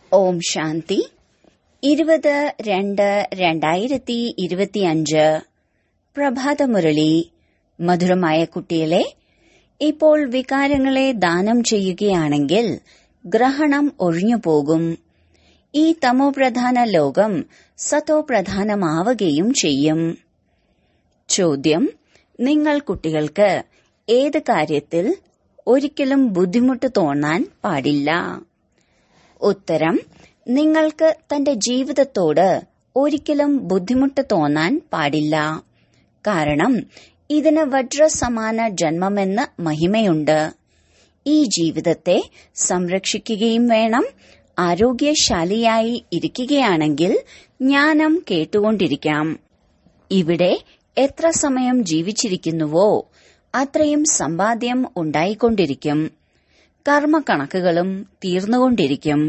ഓം ശാന്തി ഇരുപത് രണ്ട് രണ്ടായിരത്തി ഇരുപത്തിയഞ്ച് പ്രഭാതമുരളി മധുരമായ കുട്ടികളെ ഇപ്പോൾ വികാരങ്ങളെ ദാനം ചെയ്യുകയാണെങ്കിൽ ഗ്രഹണം ഒഴിഞ്ഞുപോകും ഈ തമോപ്രധാന ലോകം സതോപ്രധാനമാവുകയും ചെയ്യും ചോദ്യം നിങ്ങൾ കുട്ടികൾക്ക് ഏത് കാര്യത്തിൽ ഒരിക്കലും ബുദ്ധിമുട്ട് തോന്നാൻ പാടില്ല ഉത്തരം നിങ്ങൾക്ക് തന്റെ ജീവിതത്തോട് ഒരിക്കലും ബുദ്ധിമുട്ട് തോന്നാൻ പാടില്ല കാരണം ഇതിന് വജ്രസമാന ജന്മമെന്ന് മഹിമയുണ്ട് ഈ ജീവിതത്തെ സംരക്ഷിക്കുകയും വേണം ആരോഗ്യശാലിയായി ഇരിക്കുകയാണെങ്കിൽ ജ്ഞാനം കേട്ടുകൊണ്ടിരിക്കാം ഇവിടെ എത്ര സമയം ജീവിച്ചിരിക്കുന്നുവോ അത്രയും സമ്പാദ്യം ഉണ്ടായിക്കൊണ്ടിരിക്കും കർമ്മക്കണക്കുകളും തീർന്നുകൊണ്ടിരിക്കും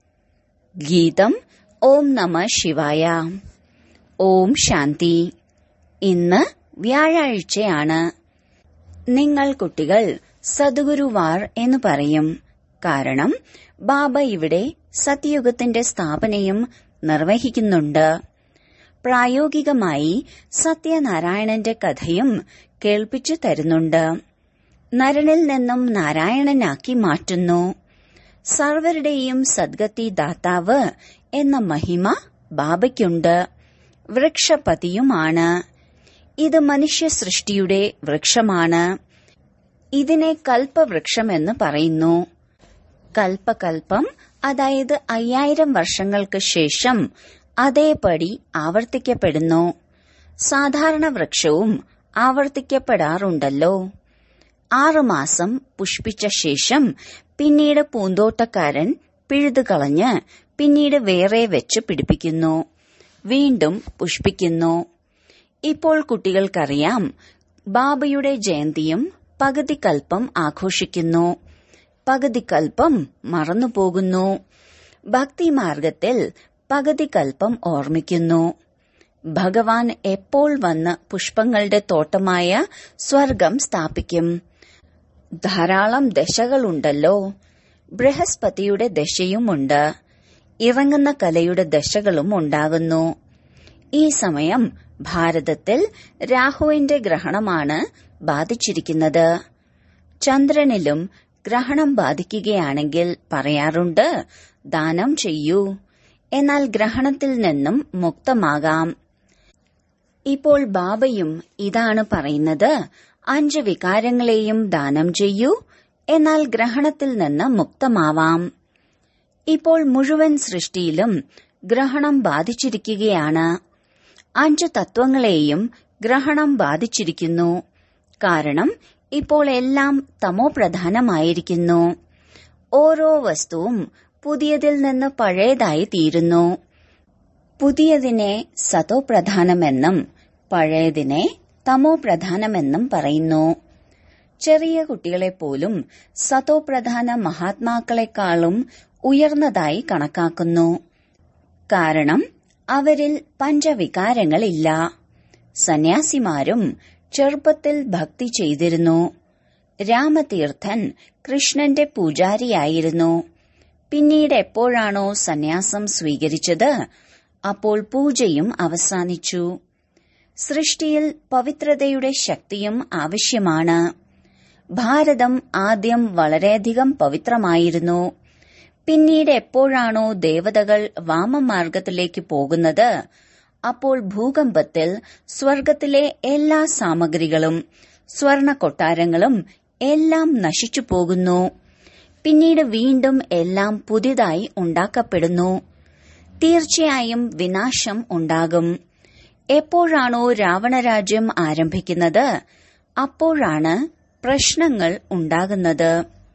ഗീതം ഓം നമ ശിവായ ഓം ശാന്തി ഇന്ന് വ്യാഴാഴ്ചയാണ് നിങ്ങൾ കുട്ടികൾ സദ്ഗുരുവാർ എന്ന് പറയും കാരണം ബാബ ഇവിടെ സത്യയുഗത്തിന്റെ സ്ഥാപനയും നിർവഹിക്കുന്നുണ്ട് പ്രായോഗികമായി സത്യനാരായണന്റെ കഥയും കേൾപ്പിച്ചു തരുന്നുണ്ട് നരനിൽ നിന്നും നാരായണനാക്കി മാറ്റുന്നു സർവരുടെയും സദ്ഗതി ദാതാവ് എന്ന മഹിമ ബാബയ്ക്കുണ്ട് വൃക്ഷപതിയുമാണ് ഇത് മനുഷ്യ സൃഷ്ടിയുടെ വൃക്ഷമാണ് ഇതിനെ കൽപ്പവൃക്ഷമെന്ന് പറയുന്നു കൽപ്പകൽപ്പം അതായത് അയ്യായിരം വർഷങ്ങൾക്ക് ശേഷം അതേപടി ആവർത്തിക്കപ്പെടുന്നു സാധാരണ വൃക്ഷവും ആവർത്തിക്കപ്പെടാറുണ്ടല്ലോ ആറുമാസം പുഷ്പിച്ച ശേഷം പിന്നീട് പൂന്തോട്ടക്കാരൻ പിഴുതുകളഞ്ഞ് പിന്നീട് വേറെ വെച്ച് പിടിപ്പിക്കുന്നു വീണ്ടും പുഷ്പിക്കുന്നു ഇപ്പോൾ കുട്ടികൾക്കറിയാം ബാബയുടെ ജയന്തിയും പകുതിക്കൽപ്പം ആഘോഷിക്കുന്നു പകുതിക്കൽപ്പം മറന്നുപോകുന്നു ഭക്തിമാർഗത്തിൽ പകുതിക്കൽപ്പം ഓർമ്മിക്കുന്നു ഭഗവാൻ എപ്പോൾ വന്ന് പുഷ്പങ്ങളുടെ തോട്ടമായ സ്വർഗം സ്ഥാപിക്കും ധാരാളം ദശകളുണ്ടല്ലോ ബൃഹസ്പതിയുടെ ദശയുമുണ്ട് ഇറങ്ങുന്ന കലയുടെ ദശകളും ഉണ്ടാകുന്നു ഈ സമയം ഭാരതത്തിൽ രാഹുവിന്റെ ഗ്രഹണമാണ് ബാധിച്ചിരിക്കുന്നത് ചന്ദ്രനിലും ഗ്രഹണം ബാധിക്കുകയാണെങ്കിൽ പറയാറുണ്ട് ദാനം ചെയ്യൂ എന്നാൽ ഗ്രഹണത്തിൽ നിന്നും മുക്തമാകാം ഇപ്പോൾ ബാബയും ഇതാണ് പറയുന്നത് അഞ്ച് വികാരങ്ങളെയും ദാനം ചെയ്യൂ എന്നാൽ ഗ്രഹണത്തിൽ നിന്ന് മുക്തമാവാം ഇപ്പോൾ മുഴുവൻ സൃഷ്ടിയിലും ഗ്രഹണം ബാധിച്ചിരിക്കുകയാണ് അഞ്ച് തത്വങ്ങളെയും ഗ്രഹണം ബാധിച്ചിരിക്കുന്നു കാരണം ഇപ്പോൾ എല്ലാം തമോപ്രധാനമായിരിക്കുന്നു ഓരോ വസ്തുവും പുതിയതിൽ നിന്ന് പഴയതായി തീരുന്നു പുതിയതിനെ സതോപ്രധാനമെന്നും പഴയതിനെ തമോപ്രധാനമെന്നും പറയുന്നു ചെറിയ കുട്ടികളെപ്പോലും സതോപ്രധാന മഹാത്മാക്കളെക്കാളും ഉയർന്നതായി കണക്കാക്കുന്നു കാരണം അവരിൽ പഞ്ചവികാരങ്ങളില്ല സന്യാസിമാരും ചെറുപ്പത്തിൽ ഭക്തി ചെയ്തിരുന്നു രാമതീർത്ഥൻ കൃഷ്ണന്റെ പൂജാരിയായിരുന്നു പിന്നീട് എപ്പോഴാണോ സന്യാസം സ്വീകരിച്ചത് അപ്പോൾ പൂജയും അവസാനിച്ചു സൃഷ്ടിയിൽ പവിത്രതയുടെ ശക്തിയും ആവശ്യമാണ് ഭാരതം ആദ്യം വളരെയധികം പവിത്രമായിരുന്നു പിന്നീട് എപ്പോഴാണോ ദേവതകൾ വാമമാർഗത്തിലേക്ക് പോകുന്നത് അപ്പോൾ ഭൂകമ്പത്തിൽ സ്വർഗത്തിലെ എല്ലാ സാമഗ്രികളും സ്വർണ കൊട്ടാരങ്ങളും എല്ലാം നശിച്ചു പോകുന്നു പിന്നീട് വീണ്ടും എല്ലാം പുതിയതായി ഉണ്ടാക്കപ്പെടുന്നു തീർച്ചയായും വിനാശം ഉണ്ടാകും എപ്പോഴാണോ രാവണരാജ്യം ആരംഭിക്കുന്നത് അപ്പോഴാണ് പ്രശ്നങ്ങൾ ഉണ്ടാകുന്നത്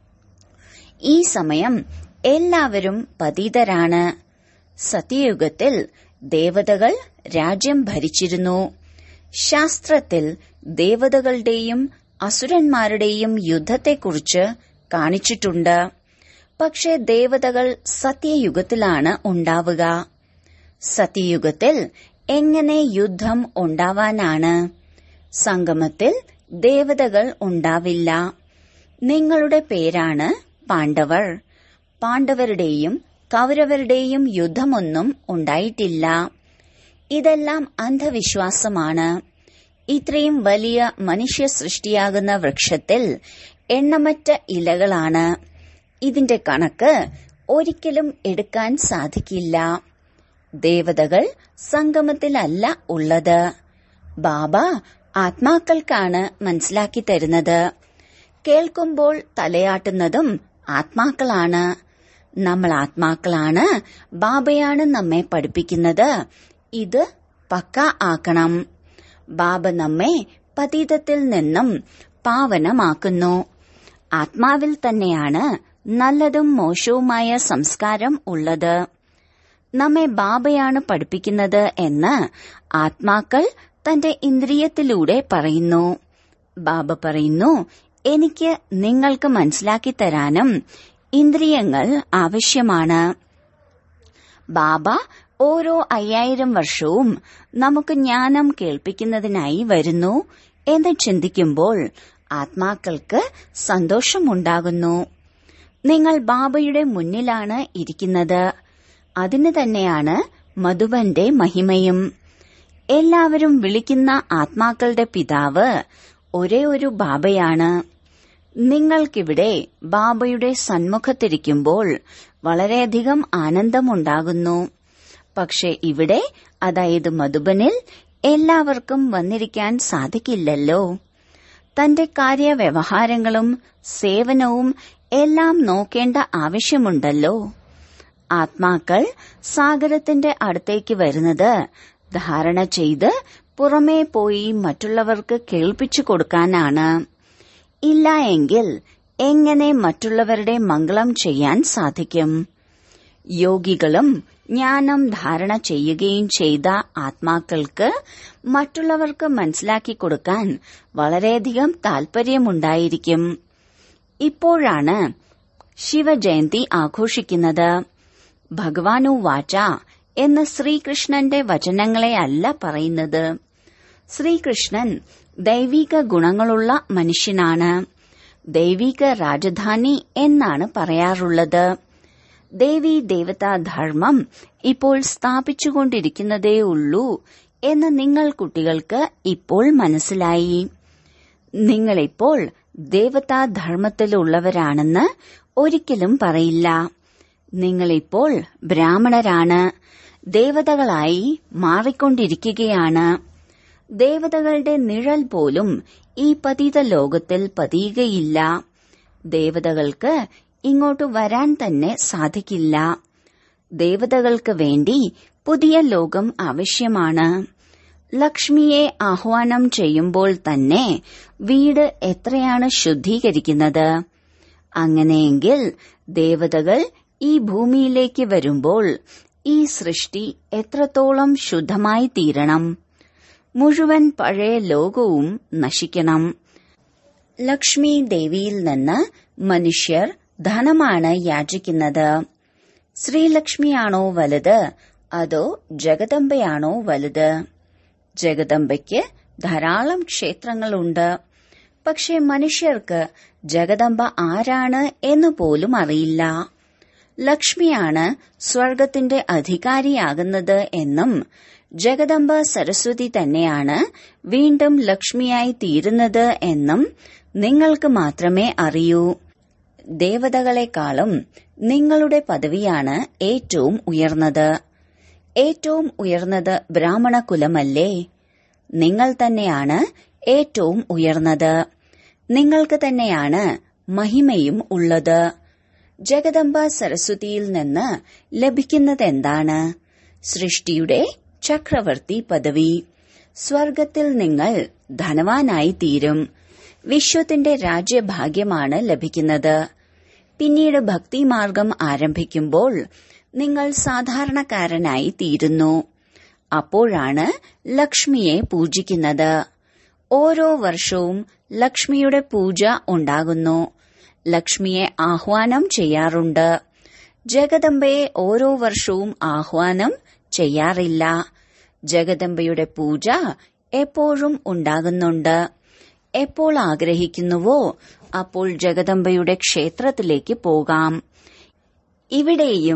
ഈ സമയം എല്ലാവരും പതീതരാണ് സത്യയുഗത്തിൽ ദേവതകൾ രാജ്യം ഭരിച്ചിരുന്നു ശാസ്ത്രത്തിൽ ദേവതകളുടെയും അസുരന്മാരുടെയും യുദ്ധത്തെക്കുറിച്ച് കാണിച്ചിട്ടുണ്ട് പക്ഷേ ദേവതകൾ സത്യയുഗത്തിലാണ് ഉണ്ടാവുക സത്യയുഗത്തിൽ എങ്ങനെ യുദ്ധം ഉണ്ടാവാനാണ് സംഗമത്തിൽ ദേവതകൾ ഉണ്ടാവില്ല നിങ്ങളുടെ പേരാണ് പാണ്ഡവർ പാണ്ഡവരുടെയും കൗരവരുടെയും യുദ്ധമൊന്നും ഉണ്ടായിട്ടില്ല ഇതെല്ലാം അന്ധവിശ്വാസമാണ് ഇത്രയും വലിയ മനുഷ്യ സൃഷ്ടിയാകുന്ന വൃക്ഷത്തിൽ എണ്ണമറ്റ ഇലകളാണ് ഇതിന്റെ കണക്ക് ഒരിക്കലും എടുക്കാൻ സാധിക്കില്ല ദേവതകൾ സംഗമത്തിലല്ല ഉള്ളത് ബാബ ആത്മാക്കൾക്കാണ് മനസ്സിലാക്കി തരുന്നത് കേൾക്കുമ്പോൾ തലയാട്ടുന്നതും ആത്മാക്കളാണ് നമ്മൾ ആത്മാക്കളാണ് ബാബയാണ് നമ്മെ പഠിപ്പിക്കുന്നത് ഇത് പക്ക ആക്കണം ബാബ നമ്മെ പതീതത്തിൽ നിന്നും പാവനമാക്കുന്നു ആത്മാവിൽ തന്നെയാണ് നല്ലതും മോശവുമായ സംസ്കാരം ഉള്ളത് നമ്മെ ബാബയാണ് പഠിപ്പിക്കുന്നത് എന്ന് ആത്മാക്കൾ തന്റെ ഇന്ദ്രിയത്തിലൂടെ പറയുന്നു ബാബ പറയുന്നു എനിക്ക് നിങ്ങൾക്ക് മനസ്സിലാക്കി തരാനും ഇന്ദ്രിയങ്ങൾ ആവശ്യമാണ് ബാബ ഓരോ അയ്യായിരം വർഷവും നമുക്ക് ജ്ഞാനം കേൾപ്പിക്കുന്നതിനായി വരുന്നു എന്ന് ചിന്തിക്കുമ്പോൾ ആത്മാക്കൾക്ക് സന്തോഷമുണ്ടാകുന്നു നിങ്ങൾ ബാബയുടെ മുന്നിലാണ് ഇരിക്കുന്നത് അതിന് തന്നെയാണ് മധുബന്റെ മഹിമയും എല്ലാവരും വിളിക്കുന്ന ആത്മാക്കളുടെ പിതാവ് ഒരേ ഒരു ബാബയാണ് നിങ്ങൾക്കിവിടെ ബാബയുടെ സന്മുഖത്തിരിക്കുമ്പോൾ വളരെയധികം ആനന്ദമുണ്ടാകുന്നു പക്ഷെ ഇവിടെ അതായത് മധുബനിൽ എല്ലാവർക്കും വന്നിരിക്കാൻ സാധിക്കില്ലല്ലോ തന്റെ കാര്യവ്യവഹാരങ്ങളും സേവനവും എല്ലാം നോക്കേണ്ട ആവശ്യമുണ്ടല്ലോ ആത്മാക്കൾ സാഗരത്തിന്റെ അടുത്തേക്ക് വരുന്നത് ധാരണ ചെയ്ത് പുറമേ പോയി മറ്റുള്ളവർക്ക് കേൾപ്പിച്ചു കൊടുക്കാനാണ് ഇല്ല എങ്കിൽ എങ്ങനെ മറ്റുള്ളവരുടെ മംഗളം ചെയ്യാൻ സാധിക്കും യോഗികളും ജ്ഞാനം ധാരണ ചെയ്യുകയും ചെയ്ത ആത്മാക്കൾക്ക് മറ്റുള്ളവർക്ക് മനസ്സിലാക്കി കൊടുക്കാൻ വളരെയധികം താൽപര്യമുണ്ടായിരിക്കും ഇപ്പോഴാണ് ശിവജയന്തി ആഘോഷിക്കുന്നത് ഭഗവാനു വാച എന്ന ശ്രീകൃഷ്ണന്റെ വചനങ്ങളെ അല്ല പറയുന്നത് ശ്രീകൃഷ്ണൻ ദൈവിക ഗുണങ്ങളുള്ള മനുഷ്യനാണ് ദൈവിക രാജധാനി എന്നാണ് പറയാറുള്ളത് ദേവി ദേവതാ ധർമ്മം ഇപ്പോൾ സ്ഥാപിച്ചുകൊണ്ടിരിക്കുന്നതേ ഉള്ളൂ എന്ന് നിങ്ങൾ കുട്ടികൾക്ക് ഇപ്പോൾ മനസ്സിലായി നിങ്ങളിപ്പോൾ ദേവതാ ധർമ്മത്തിലുള്ളവരാണെന്ന് ഒരിക്കലും പറയില്ല നിങ്ങളിപ്പോൾ ബ്രാഹ്മണരാണ് ദേവതകളായി മാറിക്കൊണ്ടിരിക്കുകയാണ് ദേവതകളുടെ നിഴൽ പോലും ഈ പതിത ലോകത്തിൽ പതിയുകയില്ല ദേവതകൾക്ക് ഇങ്ങോട്ട് വരാൻ തന്നെ സാധിക്കില്ല ദേവതകൾക്ക് വേണ്ടി പുതിയ ലോകം ആവശ്യമാണ് ലക്ഷ്മിയെ ആഹ്വാനം ചെയ്യുമ്പോൾ തന്നെ വീട് എത്രയാണ് ശുദ്ധീകരിക്കുന്നത് അങ്ങനെയെങ്കിൽ ദേവതകൾ ഈ ഭൂമിയിലേക്ക് വരുമ്പോൾ ഈ സൃഷ്ടി എത്രത്തോളം ശുദ്ധമായി തീരണം മുഴുവൻ പഴയ ലോകവും നശിക്കണം ലക്ഷ്മി ദേവിയിൽ നിന്ന് മനുഷ്യർ ധനമാണ് യാചിക്കുന്നത് ശ്രീലക്ഷ്മിയാണോ വലുത് അതോ ജഗദംബയാണോ വലുത് ജഗദംബയ്ക്ക് ധാരാളം ക്ഷേത്രങ്ങളുണ്ട് പക്ഷെ മനുഷ്യർക്ക് ജഗദംബ ആരാണ് എന്ന് പോലും അറിയില്ല ലക്ഷ്മിയാണ് സ്വർഗത്തിന്റെ അധികാരിയാകുന്നത് എന്നും ജഗദംബ സരസ്വതി തന്നെയാണ് വീണ്ടും ലക്ഷ്മിയായി തീരുന്നത് എന്നും നിങ്ങൾക്ക് മാത്രമേ അറിയൂ ദേവതകളെക്കാളും നിങ്ങളുടെ പദവിയാണ് ഏറ്റവും ഉയർന്നത് ഏറ്റവും ഉയർന്നത് ബ്രാഹ്മണ കുലമല്ലേ നിങ്ങൾ തന്നെയാണ് ഏറ്റവും ഉയർന്നത് നിങ്ങൾക്ക് തന്നെയാണ് മഹിമയും ഉള്ളത് ജഗദംബ സരസ്വതിയിൽ നിന്ന് ലഭിക്കുന്നതെന്താണ് സൃഷ്ടിയുടെ ചക്രവർത്തി പദവി സ്വർഗത്തിൽ നിങ്ങൾ ധനവാനായി തീരും വിശ്വത്തിന്റെ രാജ്യഭാഗ്യമാണ് ലഭിക്കുന്നത് പിന്നീട് ഭക്തിമാർഗം ആരംഭിക്കുമ്പോൾ നിങ്ങൾ സാധാരണക്കാരനായി തീരുന്നു അപ്പോഴാണ് ലക്ഷ്മിയെ പൂജിക്കുന്നത് ഓരോ വർഷവും ലക്ഷ്മിയുടെ പൂജ ഉണ്ടാകുന്നു ലക്ഷ്മിയെ ആഹ്വാനം ചെയ്യാറുണ്ട് ജഗദംബയെ ഓരോ വർഷവും ആഹ്വാനം ചെയ്യാറില്ല ജഗദംബയുടെ പൂജ എപ്പോഴും ഉണ്ടാകുന്നുണ്ട് എപ്പോൾ ആഗ്രഹിക്കുന്നുവോ അപ്പോൾ ജഗദംബയുടെ ക്ഷേത്രത്തിലേക്ക് പോകാം ഇവിടെയും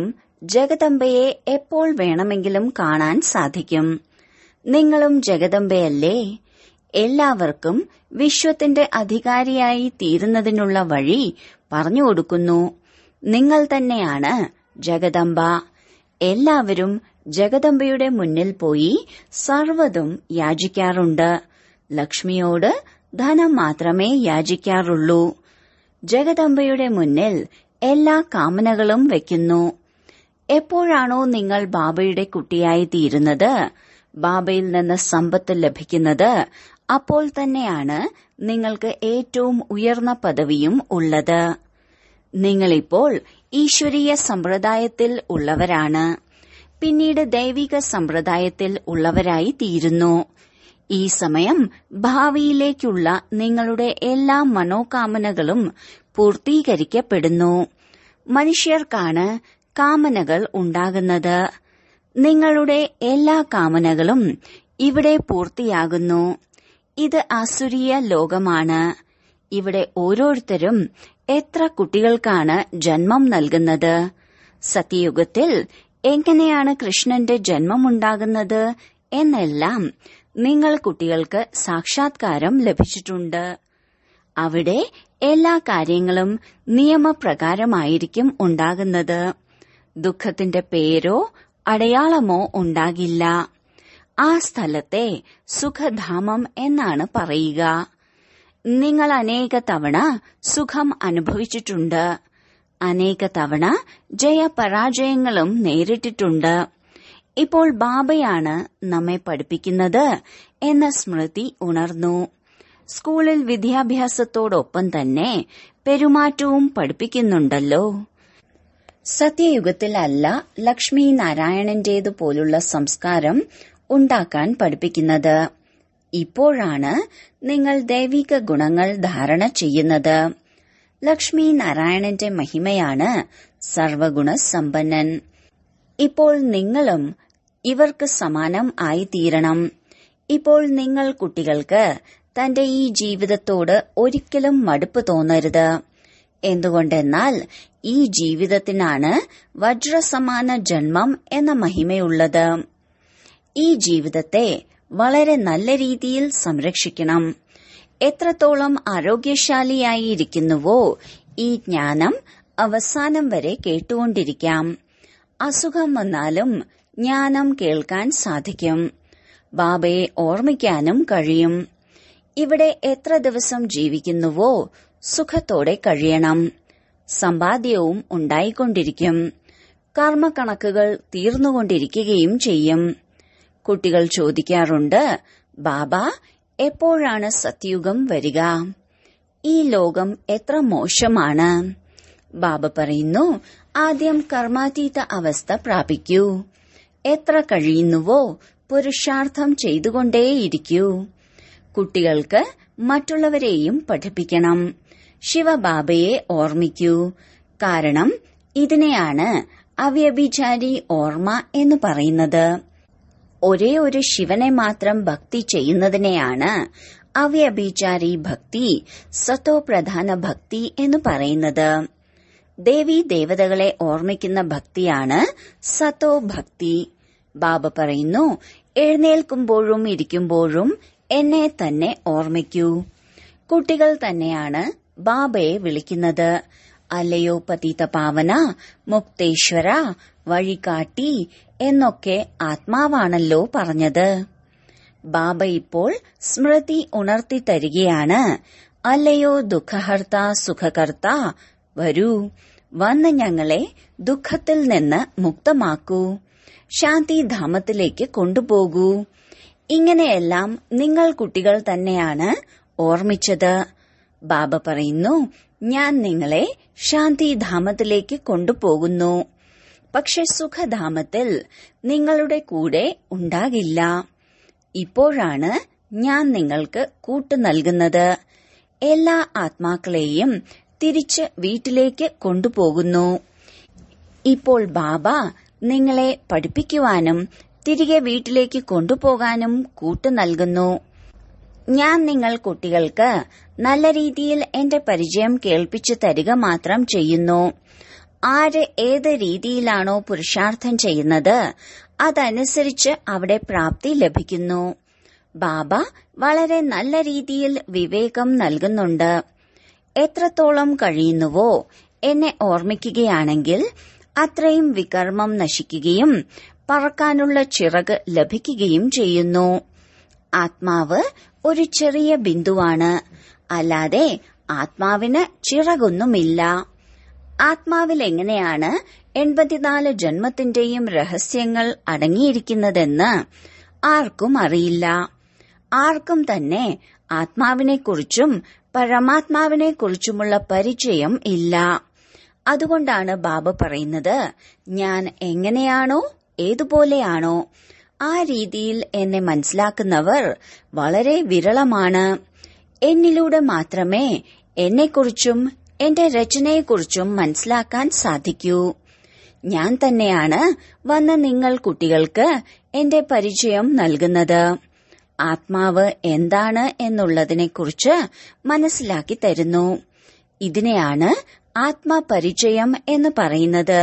ജഗദംബയെ എപ്പോൾ വേണമെങ്കിലും കാണാൻ സാധിക്കും നിങ്ങളും ജഗദംബയല്ലേ എല്ലാവർക്കും വിശ്വത്തിന്റെ അധികാരിയായി തീരുന്നതിനുള്ള വഴി പറഞ്ഞു കൊടുക്കുന്നു നിങ്ങൾ തന്നെയാണ് ജഗദംബ എല്ലാവരും ജഗദംബയുടെ മുന്നിൽ പോയി സർവ്വതും യാചിക്കാറുണ്ട് ലക്ഷ്മിയോട് ധനം മാത്രമേ യാചിക്കാറുള്ളൂ ജഗദംബയുടെ മുന്നിൽ എല്ലാ കാമനകളും വെക്കുന്നു എപ്പോഴാണോ നിങ്ങൾ ബാബയുടെ കുട്ടിയായി തീരുന്നത് ബാബയിൽ നിന്ന് സമ്പത്ത് ലഭിക്കുന്നത് അപ്പോൾ തന്നെയാണ് നിങ്ങൾക്ക് ഏറ്റവും ഉയർന്ന പദവിയും ഉള്ളത് നിങ്ങളിപ്പോൾ ഈശ്വരീയ സമ്പ്രദായത്തിൽ ഉള്ളവരാണ് പിന്നീട് ദൈവിക സമ്പ്രദായത്തിൽ ഉള്ളവരായി തീരുന്നു ഈ സമയം ഭാവിയിലേക്കുള്ള നിങ്ങളുടെ എല്ലാ മനോകാമനകളും പൂർത്തീകരിക്കപ്പെടുന്നു മനുഷ്യർക്കാണ് കാമനകൾ ഉണ്ടാകുന്നത് നിങ്ങളുടെ എല്ലാ കാമനകളും ഇവിടെ പൂർത്തിയാകുന്നു ഇത് അസുരീയ ലോകമാണ് ഇവിടെ ഓരോരുത്തരും എത്ര കുട്ടികൾക്കാണ് ജന്മം നൽകുന്നത് സത്യയുഗത്തിൽ എങ്ങനെയാണ് കൃഷ്ണന്റെ ജന്മമുണ്ടാകുന്നത് എന്നെല്ലാം നിങ്ങൾ കുട്ടികൾക്ക് സാക്ഷാത്കാരം ലഭിച്ചിട്ടുണ്ട് അവിടെ എല്ലാ കാര്യങ്ങളും നിയമപ്രകാരമായിരിക്കും ഉണ്ടാകുന്നത് ദുഃഖത്തിന്റെ പേരോ അടയാളമോ ഉണ്ടാകില്ല ആ സ്ഥലത്തെ സുഖധാമം എന്നാണ് പറയുക നിങ്ങൾ അനേക തവണ സുഖം അനുഭവിച്ചിട്ടുണ്ട് അനേക തവണ ജയപരാജയങ്ങളും നേരിട്ടിട്ടുണ്ട് ഇപ്പോൾ ബാബയാണ് നമ്മെ പഠിപ്പിക്കുന്നത് എന്ന സ്മൃതി ഉണർന്നു സ്കൂളിൽ വിദ്യാഭ്യാസത്തോടൊപ്പം തന്നെ പെരുമാറ്റവും പഠിപ്പിക്കുന്നുണ്ടല്ലോ സത്യയുഗത്തിലല്ല ലക്ഷ്മി നാരായണന്റേതുപോലുള്ള സംസ്കാരം ഉണ്ടാക്കാൻ പഠിപ്പിക്കുന്നത് ഇപ്പോഴാണ് നിങ്ങൾ ദൈവിക ഗുണങ്ങൾ ധാരണ ചെയ്യുന്നത് ലക്ഷ്മി നാരായണന്റെ മഹിമയാണ് സർവഗുണ സമ്പന്നൻ ഇപ്പോൾ നിങ്ങളും ഇവർക്ക് സമാനം ആയിത്തീരണം ഇപ്പോൾ നിങ്ങൾ കുട്ടികൾക്ക് തന്റെ ഈ ജീവിതത്തോട് ഒരിക്കലും മടുപ്പ് തോന്നരുത് എന്തുകൊണ്ടെന്നാൽ ഈ ജീവിതത്തിനാണ് വജ്രസമാന ജന്മം എന്ന മഹിമയുള്ളത് ഈ ജീവിതത്തെ വളരെ നല്ല രീതിയിൽ സംരക്ഷിക്കണം എത്രത്തോളം ആരോഗ്യശാലിയായിരിക്കുന്നുവോ ഈ ജ്ഞാനം അവസാനം വരെ കേട്ടുകൊണ്ടിരിക്കാം അസുഖം വന്നാലും ജ്ഞാനം കേൾക്കാൻ സാധിക്കും ബാബയെ ഓർമ്മിക്കാനും കഴിയും ഇവിടെ എത്ര ദിവസം ജീവിക്കുന്നുവോ സുഖത്തോടെ കഴിയണം സമ്പാദ്യവും ഉണ്ടായിക്കൊണ്ടിരിക്കും കർമ്മക്കണക്കുകൾ തീർന്നുകൊണ്ടിരിക്കുകയും ചെയ്യും കുട്ടികൾ ചോദിക്കാറുണ്ട് ബാബ എപ്പോഴാണ് സത്യുഗം വരിക ഈ ലോകം എത്ര മോശമാണ് ബാബ പറയുന്നു ആദ്യം കർമാതീത അവസ്ഥ പ്രാപിക്കൂ എത്ര കഴിയുന്നുവോ പുരുഷാർത്ഥം ചെയ്തുകൊണ്ടേയിരിക്കൂ കുട്ടികൾക്ക് മറ്റുള്ളവരെയും പഠിപ്പിക്കണം ശിവബാബയെ ഓർമ്മിക്കൂ കാരണം ഇതിനെയാണ് അവ്യഭിചാരി ഓർമ്മ എന്ന് പറയുന്നത് ഒരേ ഒരു ശിവനെ മാത്രം ഭക്തി ചെയ്യുന്നതിനെയാണ് അവ്യഭിചാരി ഭക്തി സത്തോ പ്രധാന ഭക്തി എന്ന് പറയുന്നത് ദേവി ദേവതകളെ ഓർമ്മിക്കുന്ന ഭക്തിയാണ് സത്തോ ഭക്തി ബാബ പറയുന്നു എഴുന്നേൽക്കുമ്പോഴും ഇരിക്കുമ്പോഴും എന്നെ തന്നെ ഓർമ്മിക്കൂ കുട്ടികൾ തന്നെയാണ് ബാബയെ വിളിക്കുന്നത് അല്ലയോ പതിത പാവന മുക്തേശ്വര വഴികാട്ടി എന്നൊക്കെ ആത്മാവാണല്ലോ പറഞ്ഞത് ബാബ ഇപ്പോൾ സ്മൃതി ഉണർത്തി തരികയാണ് അല്ലയോ ദുഃഖഹർത്ത സുഖകർത്ത വരൂ വന്ന് ഞങ്ങളെ ദുഃഖത്തിൽ നിന്ന് മുക്തമാക്കൂ ശാന്തിധാമത്തിലേക്ക് കൊണ്ടുപോകൂ ഇങ്ങനെയെല്ലാം നിങ്ങൾ കുട്ടികൾ തന്നെയാണ് ഓർമ്മിച്ചത് ബാബ പറയുന്നു ഞാൻ നിങ്ങളെ ശാന്തിധാമത്തിലേക്ക് കൊണ്ടുപോകുന്നു പക്ഷെ സുഖധാമത്തിൽ നിങ്ങളുടെ കൂടെ ഉണ്ടാകില്ല ഇപ്പോഴാണ് ഞാൻ നിങ്ങൾക്ക് കൂട്ടു നൽകുന്നത് എല്ലാ ആത്മാക്കളെയും തിരിച്ച് വീട്ടിലേക്ക് കൊണ്ടുപോകുന്നു ഇപ്പോൾ ബാബ നിങ്ങളെ പഠിപ്പിക്കുവാനും തിരികെ വീട്ടിലേക്ക് കൊണ്ടുപോകാനും കൂട്ടു നൽകുന്നു ഞാൻ നിങ്ങൾ കുട്ടികൾക്ക് നല്ല രീതിയിൽ എന്റെ പരിചയം കേൾപ്പിച്ചു തരിക മാത്രം ചെയ്യുന്നു ആര് ഏത് രീതിയിലാണോ പുരുഷാർത്ഥം ചെയ്യുന്നത് അതനുസരിച്ച് അവിടെ പ്രാപ്തി ലഭിക്കുന്നു ബാബ വളരെ നല്ല രീതിയിൽ വിവേകം നൽകുന്നുണ്ട് എത്രത്തോളം കഴിയുന്നുവോ എന്നെ ഓർമ്മിക്കുകയാണെങ്കിൽ അത്രയും വികർമ്മം നശിക്കുകയും പറക്കാനുള്ള ചിറക് ലഭിക്കുകയും ചെയ്യുന്നു ആത്മാവ് ഒരു ചെറിയ ബിന്ദുവാണ് അല്ലാതെ ആത്മാവിന് ചിറകൊന്നുമില്ല ആത്മാവിൽ എങ്ങനെയാണ് എൺപത്തിനാല് ജന്മത്തിന്റെയും രഹസ്യങ്ങൾ അടങ്ങിയിരിക്കുന്നതെന്ന് ആർക്കും അറിയില്ല ആർക്കും തന്നെ ആത്മാവിനെക്കുറിച്ചും പരമാത്മാവിനെക്കുറിച്ചുമുള്ള പരിചയം ഇല്ല അതുകൊണ്ടാണ് ബാബ പറയുന്നത് ഞാൻ എങ്ങനെയാണോ ഏതുപോലെയാണോ ആ രീതിയിൽ എന്നെ മനസ്സിലാക്കുന്നവർ വളരെ വിരളമാണ് എന്നിലൂടെ മാത്രമേ എന്നെക്കുറിച്ചും എന്റെ രചനയെക്കുറിച്ചും മനസ്സിലാക്കാൻ സാധിക്കൂ ഞാൻ തന്നെയാണ് വന്ന് നിങ്ങൾ കുട്ടികൾക്ക് എന്റെ പരിചയം നൽകുന്നത് ആത്മാവ് എന്താണ് എന്നുള്ളതിനെക്കുറിച്ച് മനസ്സിലാക്കി തരുന്നു ഇതിനെയാണ് ആത്മപരിചയം എന്ന് പറയുന്നത്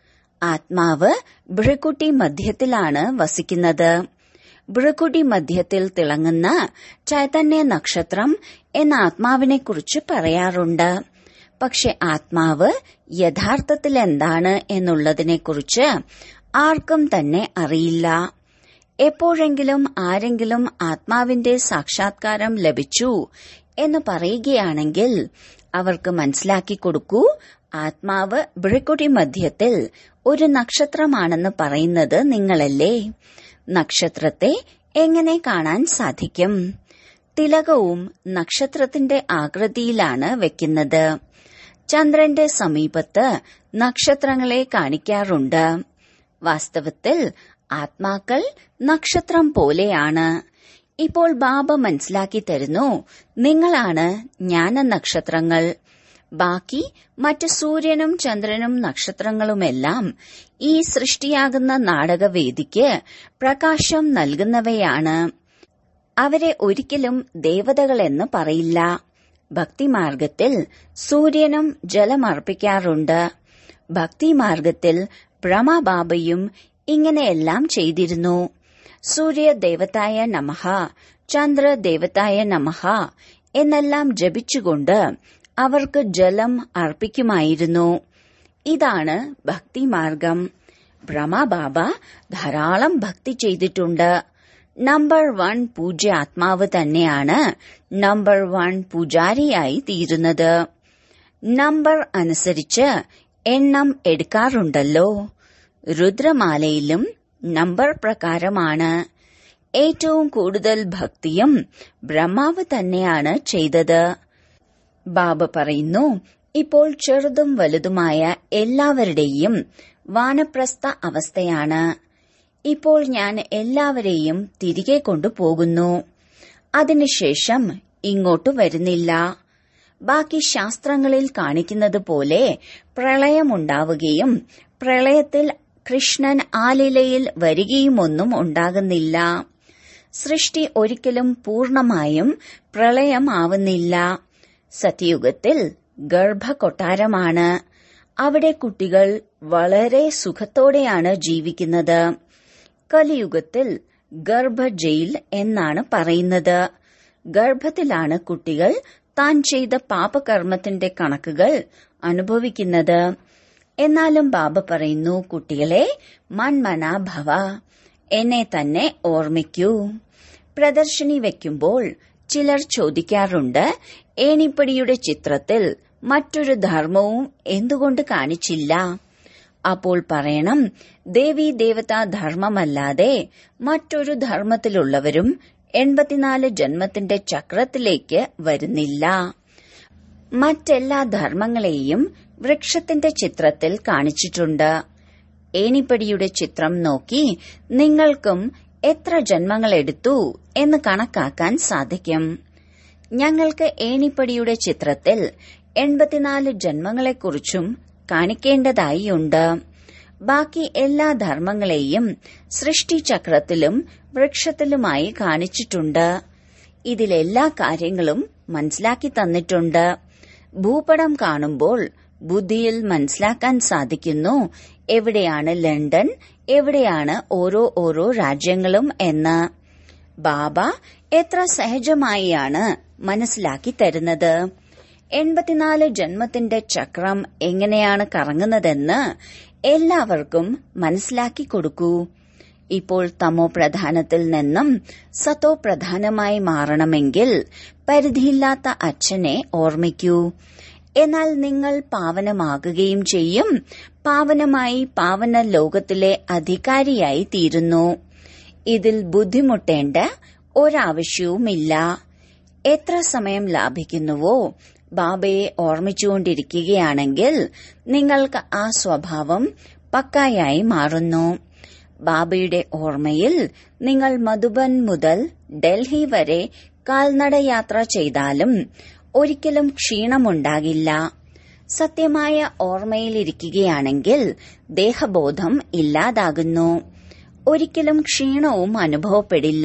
ആത്മാവ് ഭൃക്കുട്ടി മധ്യത്തിലാണ് വസിക്കുന്നത് ഭൃക്കുട്ടി മധ്യത്തിൽ തിളങ്ങുന്ന ചൈതന്യ നക്ഷത്രം എന്ന ആത്മാവിനെക്കുറിച്ച് പറയാറുണ്ട് പക്ഷെ ആത്മാവ് യഥാർത്ഥത്തിൽ എന്താണ് എന്നുള്ളതിനെക്കുറിച്ച് ആർക്കും തന്നെ അറിയില്ല എപ്പോഴെങ്കിലും ആരെങ്കിലും ആത്മാവിന്റെ സാക്ഷാത്കാരം ലഭിച്ചു എന്ന് പറയുകയാണെങ്കിൽ അവർക്ക് മനസ്സിലാക്കി കൊടുക്കൂ ആത്മാവ് ബ്രിക്കുടി മധ്യത്തിൽ ഒരു നക്ഷത്രമാണെന്ന് പറയുന്നത് നിങ്ങളല്ലേ നക്ഷത്രത്തെ എങ്ങനെ കാണാൻ സാധിക്കും തിലകവും നക്ഷത്രത്തിന്റെ ആകൃതിയിലാണ് വെക്കുന്നത് ചന്ദ്രന്റെ സമീപത്ത് നക്ഷത്രങ്ങളെ കാണിക്കാറുണ്ട് വാസ്തവത്തിൽ ആത്മാക്കൾ നക്ഷത്രം പോലെയാണ് ഇപ്പോൾ ബാബ മനസ്സിലാക്കി തരുന്നു നിങ്ങളാണ് ജ്ഞാന നക്ഷത്രങ്ങൾ ബാക്കി മറ്റ് സൂര്യനും ചന്ദ്രനും നക്ഷത്രങ്ങളുമെല്ലാം ഈ സൃഷ്ടിയാകുന്ന നാടകവേദിക്ക് പ്രകാശം നൽകുന്നവയാണ് അവരെ ഒരിക്കലും ദേവതകളെന്ന് പറയില്ല ഭക്തിമാർഗത്തിൽ സൂര്യനും ജലമർപ്പിക്കാറുണ്ട് ഭക്തിമാർഗത്തിൽ ബ്രഹ്മബാബയും ഇങ്ങനെയെല്ലാം ചെയ്തിരുന്നു സൂര്യ ദേവതായ നമഹ ചന്ദ്ര ദേവതായ നമഹ എന്നെല്ലാം ജപിച്ചുകൊണ്ട് അവർക്ക് ജലം അർപ്പിക്കുമായിരുന്നു ഇതാണ് ഭക്തിമാർഗം ബ്രഹ്മബാബ ധാരാളം ഭക്തി ചെയ്തിട്ടുണ്ട് നമ്പർ വൺ പൂജ്യ ആത്മാവ് തന്നെയാണ് നമ്പർ വൺ പൂജാരിയായി തീരുന്നത് നമ്പർ അനുസരിച്ച് എണ്ണം എടുക്കാറുണ്ടല്ലോ രുദ്രമാലയിലും നമ്പർ പ്രകാരമാണ് ഏറ്റവും കൂടുതൽ ഭക്തിയും ബ്രഹ്മാവ് തന്നെയാണ് ചെയ്തത് ബാബ പറയുന്നു ഇപ്പോൾ ചെറുതും വലുതുമായ എല്ലാവരുടെയും വാനപ്രസ്ഥ അവസ്ഥയാണ് ഇപ്പോൾ ഞാൻ എല്ലാവരെയും തിരികെ കൊണ്ടുപോകുന്നു അതിനുശേഷം ഇങ്ങോട്ട് വരുന്നില്ല ബാക്കി ശാസ്ത്രങ്ങളിൽ കാണിക്കുന്നത് പോലെ പ്രളയമുണ്ടാവുകയും പ്രളയത്തിൽ കൃഷ്ണൻ ആലിലയിൽ വരികയുമൊന്നും ഉണ്ടാകുന്നില്ല സൃഷ്ടി ഒരിക്കലും പൂർണമായും പ്രളയമാവുന്നില്ല സത്യയുഗത്തിൽ ഗർഭകൊട്ടാരമാണ് അവിടെ കുട്ടികൾ വളരെ സുഖത്തോടെയാണ് ജീവിക്കുന്നത് കലിയുഗത്തിൽ ഗർഭ ജയിൽ എന്നാണ് പറയുന്നത് ഗർഭത്തിലാണ് കുട്ടികൾ താൻ ചെയ്ത പാപകർമ്മത്തിന്റെ കണക്കുകൾ അനുഭവിക്കുന്നത് എന്നാലും ബാബ പറയുന്നു കുട്ടികളെ മൺമന ഭവ എന്നെ തന്നെ ഓർമ്മിക്കൂ പ്രദർശിനി വെക്കുമ്പോൾ ചിലർ ചോദിക്കാറുണ്ട് ഏണിപ്പടിയുടെ ചിത്രത്തിൽ മറ്റൊരു ധർമ്മവും എന്തുകൊണ്ട് കാണിച്ചില്ല അപ്പോൾ പറയണം ദേവി ദേവതാ ധർമ്മമല്ലാതെ മറ്റൊരു ധർമ്മത്തിലുള്ളവരും എൺപത്തിനാല് ജന്മത്തിന്റെ ചക്രത്തിലേക്ക് വരുന്നില്ല മറ്റെല്ലാ ധർമ്മങ്ങളെയും വൃക്ഷത്തിന്റെ ചിത്രത്തിൽ കാണിച്ചിട്ടുണ്ട് ഏണിപ്പടിയുടെ ചിത്രം നോക്കി നിങ്ങൾക്കും എത്ര ജന്മങ്ങൾ എടുത്തു എന്ന് കണക്കാക്കാൻ സാധിക്കും ഞങ്ങൾക്ക് ഏണിപ്പടിയുടെ ചിത്രത്തിൽ എൺപത്തിനാല് ജന്മങ്ങളെക്കുറിച്ചും കാണിക്കേണ്ടതായി ഉണ്ട് ബാക്കി എല്ലാ ധർമ്മങ്ങളെയും സൃഷ്ടിചക്രത്തിലും വൃക്ഷത്തിലുമായി കാണിച്ചിട്ടുണ്ട് ഇതിലെല്ലാ കാര്യങ്ങളും മനസ്സിലാക്കി തന്നിട്ടുണ്ട് ഭൂപടം കാണുമ്പോൾ ബുദ്ധിയിൽ മനസ്സിലാക്കാൻ സാധിക്കുന്നു എവിടെയാണ് ലണ്ടൻ എവിടെയാണ് ഓരോ ഓരോ രാജ്യങ്ങളും എന്ന് ബാബ എത്ര സഹജമായിയാണ് മനസ്സിലാക്കി തരുന്നത് എൺപത്തിനാല് ജന്മത്തിന്റെ ചക്രം എങ്ങനെയാണ് കറങ്ങുന്നതെന്ന് എല്ലാവർക്കും മനസ്സിലാക്കി കൊടുക്കൂ ഇപ്പോൾ തമോ പ്രധാനത്തിൽ നിന്നും സത്തോ പ്രധാനമായി മാറണമെങ്കിൽ പരിധിയില്ലാത്ത അച്ഛനെ ഓർമ്മിക്കൂ എന്നാൽ നിങ്ങൾ പാവനമാകുകയും ചെയ്യും പാവനമായി പാവന ലോകത്തിലെ അധികാരിയായി തീരുന്നു ഇതിൽ ബുദ്ധിമുട്ടേണ്ട ഒരാവശ്യവുമില്ല എത്ര സമയം ലാഭിക്കുന്നുവോ ബാബയെ ഓർമ്മിച്ചുകൊണ്ടിരിക്കുകയാണെങ്കിൽ നിങ്ങൾക്ക് ആ സ്വഭാവം പക്കായായി മാറുന്നു ബാബയുടെ ഓർമ്മയിൽ നിങ്ങൾ മധുബൻ മുതൽ ഡൽഹി വരെ കാൽനടയാത്ര ചെയ്താലും ഒരിക്കലും ക്ഷീണമുണ്ടാകില്ല സത്യമായ ഓർമ്മയിലിരിക്കുകയാണെങ്കിൽ ദേഹബോധം ഇല്ലാതാകുന്നു ഒരിക്കലും ക്ഷീണവും അനുഭവപ്പെടില്ല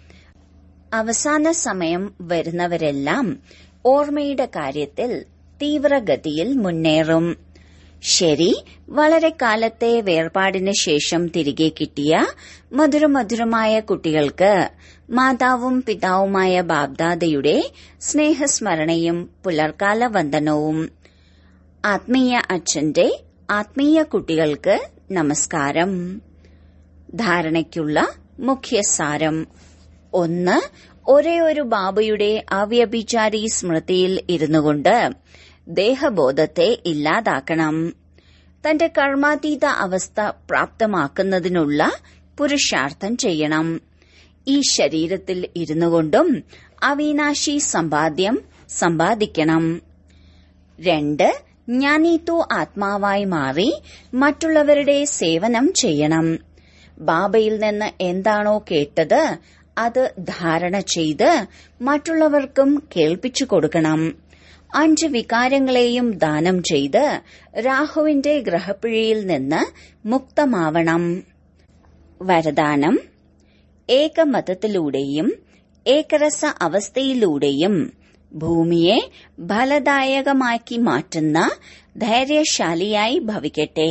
അവസാന സമയം വരുന്നവരെല്ലാം ഓർമ്മയുടെ കാര്യത്തിൽ തീവ്രഗതിയിൽ മുന്നേറും ശരി വളരെ കാലത്തെ വേർപാടിന് ശേഷം തിരികെ കിട്ടിയ മധുരമധുരമായ കുട്ടികൾക്ക് മാതാവും പിതാവുമായ ബാബ്ദാദയുടെ സ്നേഹസ്മരണയും പുലർക്കാല വന്ദനവും ആത്മീയ അച്ഛന്റെ ആത്മീയ കുട്ടികൾക്ക് നമസ്കാരം ധാരണയ്ക്കുള്ള മുഖ്യസാരം ഒന്ന് ഒരേ ഒരു ബാബയുടെ അവ്യഭിചാരി സ്മൃതിയിൽ ഇരുന്നുകൊണ്ട് ദേഹബോധത്തെ ഇല്ലാതാക്കണം തന്റെ കർമാതീത അവസ്ഥ പ്രാപ്തമാക്കുന്നതിനുള്ള പുരുഷാർത്ഥം ചെയ്യണം ഈ ശരീരത്തിൽ ഇരുന്നുകൊണ്ടും അവിനാശി സമ്പാദ്യം സമ്പാദിക്കണം രണ്ട് ജ്ഞാനീത്തു ആത്മാവായി മാറി മറ്റുള്ളവരുടെ സേവനം ചെയ്യണം ബാബയിൽ നിന്ന് എന്താണോ കേട്ടത് അത് ധാരണ ചെയ്ത് മറ്റുള്ളവർക്കും കേൾപ്പിച്ചു കൊടുക്കണം അഞ്ച് വികാരങ്ങളെയും ദാനം ചെയ്ത് രാഹുവിന്റെ ഗ്രഹപ്പിഴയിൽ നിന്ന് മുക്തമാവണം വരദാനം ഏകമതത്തിലൂടെയും ഏകരസ അവസ്ഥയിലൂടെയും ഭൂമിയെ ഫലദായകമാക്കി മാറ്റുന്ന ധൈര്യശാലിയായി ഭവിക്കട്ടെ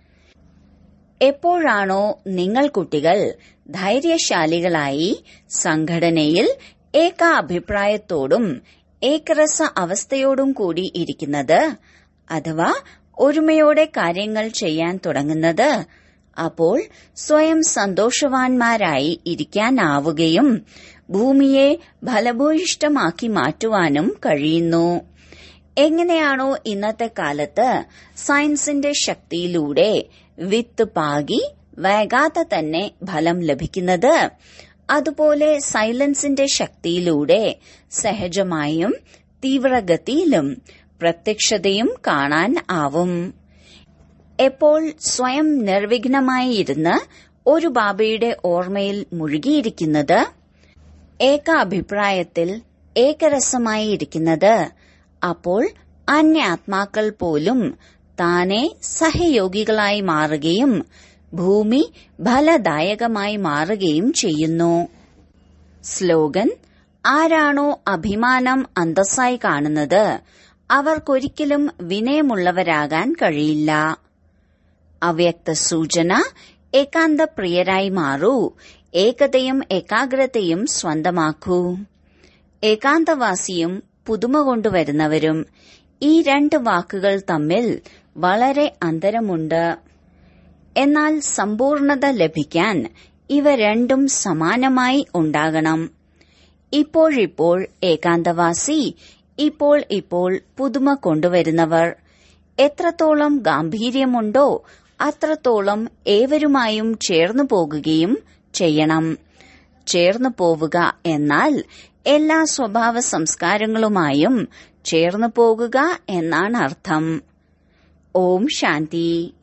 എപ്പോഴാണോ നിങ്ങൾ കുട്ടികൾ ധൈര്യശാലികളായി സംഘടനയിൽ ഏക അഭിപ്രായത്തോടും ഏകരസ അവസ്ഥയോടും കൂടി ഇരിക്കുന്നത് അഥവാ ഒരുമയോടെ കാര്യങ്ങൾ ചെയ്യാൻ തുടങ്ങുന്നത് അപ്പോൾ സ്വയം സന്തോഷവാൻമാരായി ഇരിക്കാനാവുകയും ഭൂമിയെ ഫലഭൂയിഷ്ടമാക്കി മാറ്റുവാനും കഴിയുന്നു എങ്ങനെയാണോ ഇന്നത്തെ കാലത്ത് സയൻസിന്റെ ശക്തിയിലൂടെ വിത്ത് പാകി വൈകാതെ തന്നെ ഫലം ലഭിക്കുന്നത് അതുപോലെ സൈലൻസിന്റെ ശക്തിയിലൂടെ സഹജമായും തീവ്രഗതിയിലും പ്രത്യക്ഷതയും കാണാൻ ആവും എപ്പോൾ സ്വയം നിർവിഘ്നമായി ഇരുന്ന് ഒരു ബാബയുടെ ഓർമ്മയിൽ മുഴുകിയിരിക്കുന്നത് ഏക അഭിപ്രായത്തിൽ ഏകരസമായി ഇരിക്കുന്നത് അപ്പോൾ അന്യാത്മാക്കൾ പോലും താനെ സഹയോഗികളായി മാറുകയും ഭൂമി ഫലദായകമായി മാറുകയും ചെയ്യുന്നു സ്ലോഗൻ ആരാണോ അഭിമാനം അന്തസ്സായി കാണുന്നത് അവർക്കൊരിക്കലും വിനയമുള്ളവരാകാൻ കഴിയില്ല അവ്യക്ത സൂചന ഏകാന്ത പ്രിയരായി മാറൂ ഏകതയും ഏകാഗ്രതയും സ്വന്തമാക്കൂ ഏകാന്തവാസിയും പുതുമ കൊണ്ടുവരുന്നവരും ഈ രണ്ട് വാക്കുകൾ തമ്മിൽ വളരെ അന്തരമുണ്ട് എന്നാൽ സമ്പൂർണത ലഭിക്കാൻ ഇവ രണ്ടും സമാനമായി ഉണ്ടാകണം ഇപ്പോഴിപ്പോൾ ഏകാന്തവാസി ഇപ്പോൾ ഇപ്പോൾ പുതുമ കൊണ്ടുവരുന്നവർ എത്രത്തോളം ഗാംഭീര്യമുണ്ടോ അത്രത്തോളം ഏവരുമായും ചേർന്നു പോകുകയും ചെയ്യണം ചേർന്നു പോവുക എന്നാൽ എല്ലാ സ്വഭാവ സംസ്കാരങ്ങളുമായും ചേർന്നു പോകുക എന്നാണ് അർത്ഥം ഓം ശാന്തി